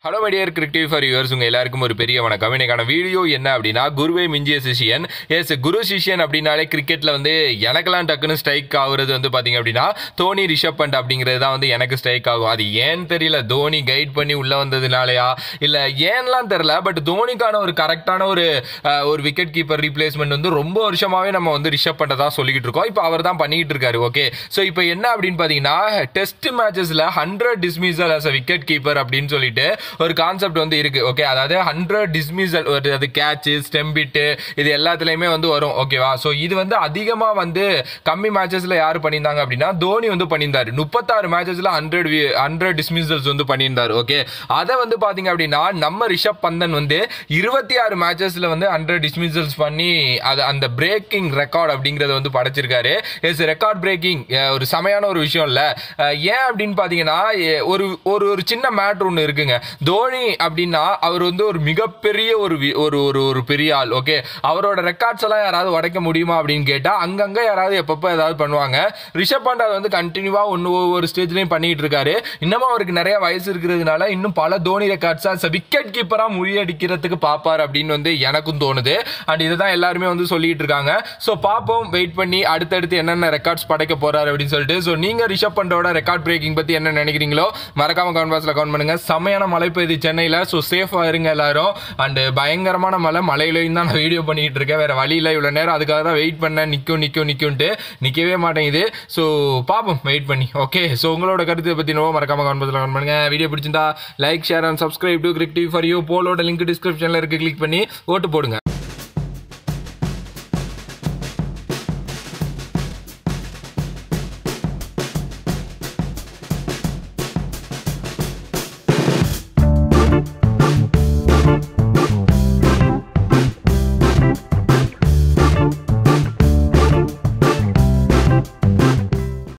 hello my dear cricket for yours உங்கள் எல்லாருக்கும் ஒரு பெரிய வணக்கம் இன்னைக்கான வீடியோ என்ன அப்படின்னா குருவே மிஞ்சிய சிஷியன் எஸ் குரு சிஷியன் அப்படின்னாலே கிரிக்கெட்ல வந்து எனக்கெல்லாம் டக்குன்னு ஸ்ட்ரைக் ஆகுறது வந்து பார்த்தீங்க அப்படின்னா தோனி ரிஷப் பண்ட் அப்படிங்கிறது தான் வந்து எனக்கு ஸ்ட்ரைக் ஆகும் அது ஏன்னு தெரியல தோனி கைட் பண்ணி உள்ளே வந்ததுனாலயா இல்லை ஏன்லாம் தெரில பட் தோனிக்கான ஒரு கரெக்டான ஒரு அஹ், ஒரு விக்கெட் கீப்பர் ரீப்ளேஸ்மெண்ட் வந்து ரொம்ப வருஷமாகவே நம்ம வந்து ரிஷப் பண்ட்டை தான் சொல்லிக்கிட்டு இருக்கோம் இப்போ அவர் தான் பண்ணிக்கிட்டு இருக்காரு ஓகே ஸோ இப்போ என்ன அப்படின்னு பார்த்தீங்கன்னா டெஸ்ட் மேட்சஸில் hundred dismissal as a wicket keeper அப்படின்னு சொல்லிட்டு ஒரு கான்செப்ட் வந்து இருக்கு ஓகே அதாவது ஹண்ட்ரட் டிஸ்மிசல் ஒரு அது கேட்ச் ஸ்டெம்பிட்டு இது எல்லாத்துலேயுமே வந்து வரும் ஓகேவா ஸோ இது வந்து அதிகமாக வந்து கம்மி மேட்சஸில் யார் பண்ணியிருந்தாங்க அப்படின்னா தோனி வந்து பண்ணியிருந்தாரு முப்பத்தாறு மேட்சஸில் ஹண்ட்ரட் ஹண்ட்ரட் டிஸ்மிசல்ஸ் வந்து பண்ணியிருந்தாரு ஓகே அதை வந்து பார்த்தீங்க அப்படின்னா நம்ம ரிஷப் பந்தன் வந்து இருபத்தி ஆறு மேட்சஸில் வந்து ஹண்ட்ரட் டிஸ்மிசல்ஸ் பண்ணி அது அந்த பிரேக்கிங் ரெக்கார்ட் அப்படிங்கிறத வந்து படைச்சிருக்காரு எஸ் ரெக்கார்ட் பிரேக்கிங் ஒரு செமையான ஒரு விஷயம் இல்லை ஏன் அப்படின்னு பார்த்தீங்கன்னா எ- ஒரு ஒரு ஒரு சின்ன மேட்ரு ஒன்று இருக்குங்க தோனி அப்படின்னா அவர் வந்து ஒரு மிகப்பெரிய ஒரு வி- ஒரு ஒரு ஒரு பெரிய ஆள் ஓகே அவரோட ரெக்கார்ட்ஸ் எல்லாம் யாராவது உடைக்க முடியுமா அப்படின்னு கேட்டால் அங்கங்கே யாராவது எப்பப்போ ஏதாவது பண்ணுவாங்க ரிஷப் பண்ட் அதை வந்து கண்டினியூவாக ஒன்று ஒவ்வொரு ஸ்டேஜ்லையும் பண்ணிட்டு இருக்காரு இன்னமும் அவருக்கு நிறைய வயசு இருக்கிறதுனால இன்னும் பல தோனி ரெக்கார்ட்ஸாக விக்கெட் கீப்பராக முறியடிக்கிறதுக்கு பார்ப்பார் அப்படின்னு வந்து எனக்கும் தோணுது அண்ட் இதை தான் எல்லாருமே வந்து சொல்லிட்டு இருக்காங்க ஸோ பார்ப்போம் வெயிட் பண்ணி அடுத்தடுத்து என்னென்ன ரெக்கார்ட்ஸ் படைக்க போறாரு அப்படின்னு சொல்லிட்டு ஸோ நீங்கள் ரிஷப் பண்டோட ரெக்கார்ட் பிரேக்கிங் பற்றி என்ன நினைக்கிறீங்களோ மறக்காம கமெண்ட் பாக்ஸில் கமெண்ட் பண்ணுங்க செமையான மழை பெய்யுது சென்னையில் ஸோ சேஃபாக இருங்க எல்லாரும் அண்ட் பயங்கரமான மழை மழையிலையும் தான் நான் வீடியோ பண்ணிட்டு இருக்கேன் வேற வழி இல்லை இவ்வளோ நேரம் அதுக்காக தான் வெயிட் பண்ணேன் நிற்கும் நிற்கும் நிற்கும்ட்டு நிற்கவே மாட்டேங்குது ஸோ பார்ப்போம் வெயிட் பண்ணி ஓகே ஸோ உங்களோட கருத்தை பற்றி நோ மறக்காம கமெண்ட் பாக்ஸில் கமெண்ட் பண்ணுங்க வீடியோ பிடிச்சிருந்தா like share and subscribe to Cric TV for you போலோட லிங்க் டிஸ்கிரிப்ஷனில் இருக்கு கிளிக் பண்ணி ஓட்டு போடுங்க